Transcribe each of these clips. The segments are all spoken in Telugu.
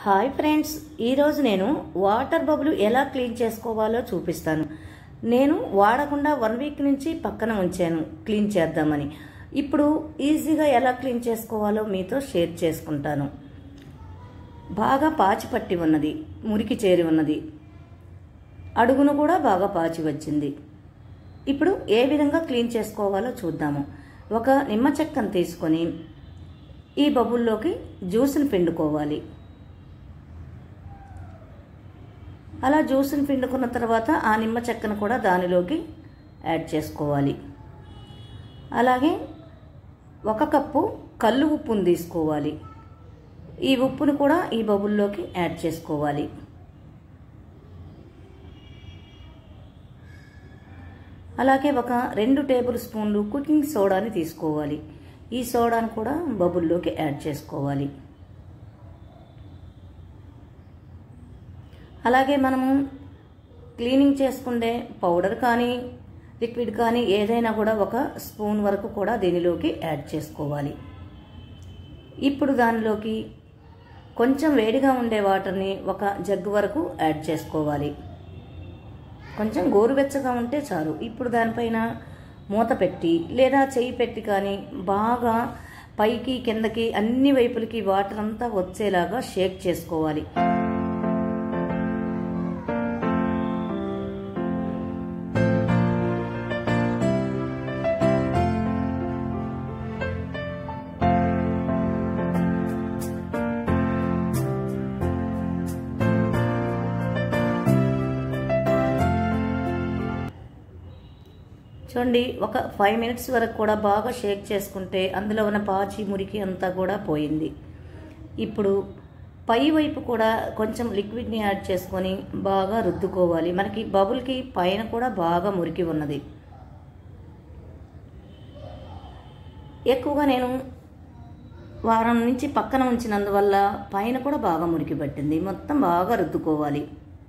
హాయ్ ఫ్రెండ్స్ ఈరోజు నేను వాటర్ బబుల్ ఎలా క్లీన్ చేసుకోవాలో చూపిస్తాను నేను వాడకుండా వన్ వీక్ నుంచి పక్కన ఉంచాను క్లీన్ చేద్దామని ఇప్పుడు ఈజీగా ఎలా క్లీన్ చేసుకోవాలో మీతో షేర్ చేసుకుంటాను బాగా పాచి పట్టి ఉన్నది మురికి చేరి ఉన్నది అడుగును కూడా బాగా పాచి వచ్చింది ఇప్పుడు ఏ విధంగా క్లీన్ చేసుకోవాలో చూద్దాము ఒక నిమ్మ చెక్కను తీసుకొని ఈ బబుల్లోకి జ్యూస్ని పిండుకోవాలి అలా జ్యూస్ని పిండుకున్న తర్వాత ఆ నిమ్మ చెక్కను కూడా దానిలోకి యాడ్ చేసుకోవాలి అలాగే ఒక కప్పు కళ్ళు ఉప్పును తీసుకోవాలి ఈ ఉప్పును కూడా ఈ బబుల్లోకి యాడ్ చేసుకోవాలి అలాగే ఒక రెండు టేబుల్ స్పూన్లు కుకింగ్ సోడాని తీసుకోవాలి ఈ సోడాను కూడా బబుల్లోకి యాడ్ చేసుకోవాలి అలాగే మనము క్లీనింగ్ చేసుకుండే పౌడర్ కానీ లిక్విడ్ కానీ ఏదైనా కూడా ఒక స్పూన్ వరకు కూడా దీనిలోకి యాడ్ చేసుకోవాలి ఇప్పుడు దానిలోకి కొంచెం వేడిగా ఉండే వాటర్ని ఒక జగ్గు వరకు యాడ్ చేసుకోవాలి కొంచెం గోరువెచ్చగా ఉంటే చాలు ఇప్పుడు దానిపైన మూత పెట్టి లేదా చెయ్యి పెట్టి కానీ బాగా పైకి కిందకి అన్ని వైపులకి వాటర్ అంతా వచ్చేలాగా షేక్ చేసుకోవాలి చూడండి ఒక ఫైవ్ మినిట్స్ వరకు కూడా బాగా షేక్ చేసుకుంటే అందులో ఉన్న పాచి మురికి అంతా కూడా పోయింది ఇప్పుడు పై వైపు కూడా కొంచెం లిక్విడ్ని యాడ్ చేసుకొని బాగా రుద్దుకోవాలి మనకి బబుల్కి పైన కూడా బాగా మురికి ఉన్నది ఎక్కువగా నేను వారం నుంచి పక్కన ఉంచినందువల్ల పైన కూడా బాగా మురికి పట్టింది మొత్తం బాగా రుద్దుకోవాలి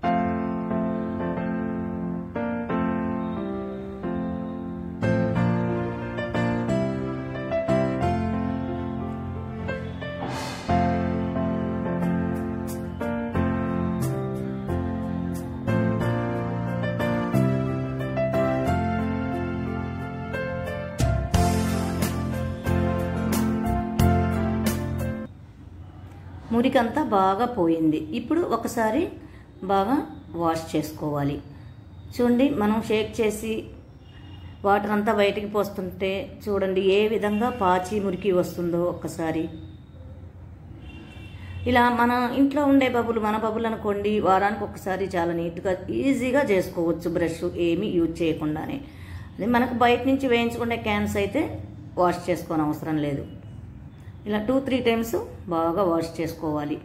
మురికంతా బాగా పోయింది ఇప్పుడు ఒకసారి బాగా వాష్ చేసుకోవాలి చూడండి మనం షేక్ చేసి వాటర్ అంతా బయటికి పోస్తుంటే చూడండి ఏ విధంగా పాచి మురికి వస్తుందో ఒక్కసారి ఇలా మన ఇంట్లో ఉండే బబులు మన బబులు అనుకోండి వారానికి ఒకసారి చాలా నీట్గా ఈజీగా చేసుకోవచ్చు బ్రష్ ఏమీ యూజ్ చేయకుండానే అదే మనకు బయట నుంచి వేయించుకునే క్యాన్స్ అయితే వాష్ చేసుకోని అవసరం లేదు ఇలా టూ త్రీ టైమ్స్ బాగా వాష్ చేసుకోవాలి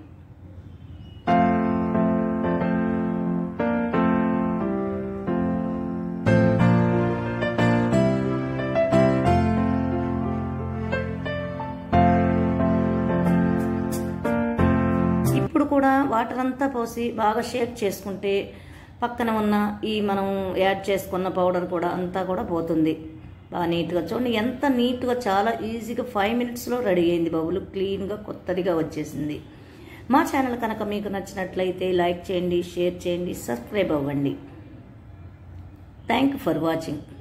ఇప్పుడు కూడా వాటర్ అంతా పోసి బాగా షేక్ చేసుకుంటే పక్కన ఉన్న ఈ మనం యాడ్ చేసుకున్న పౌడర్ కూడా అంతా కూడా పోతుంది బాగా నీట్గా చూడండి ఎంత నీట్గా చాలా ఈజీగా ఫైవ్ మినిట్స్లో రెడీ అయింది బబులు క్లీన్గా కొత్తదిగా వచ్చేసింది మా ఛానల్ కనుక మీకు నచ్చినట్లయితే లైక్ చేయండి షేర్ చేయండి సబ్స్క్రైబ్ అవ్వండి థ్యాంక్ ఫర్ వాచింగ్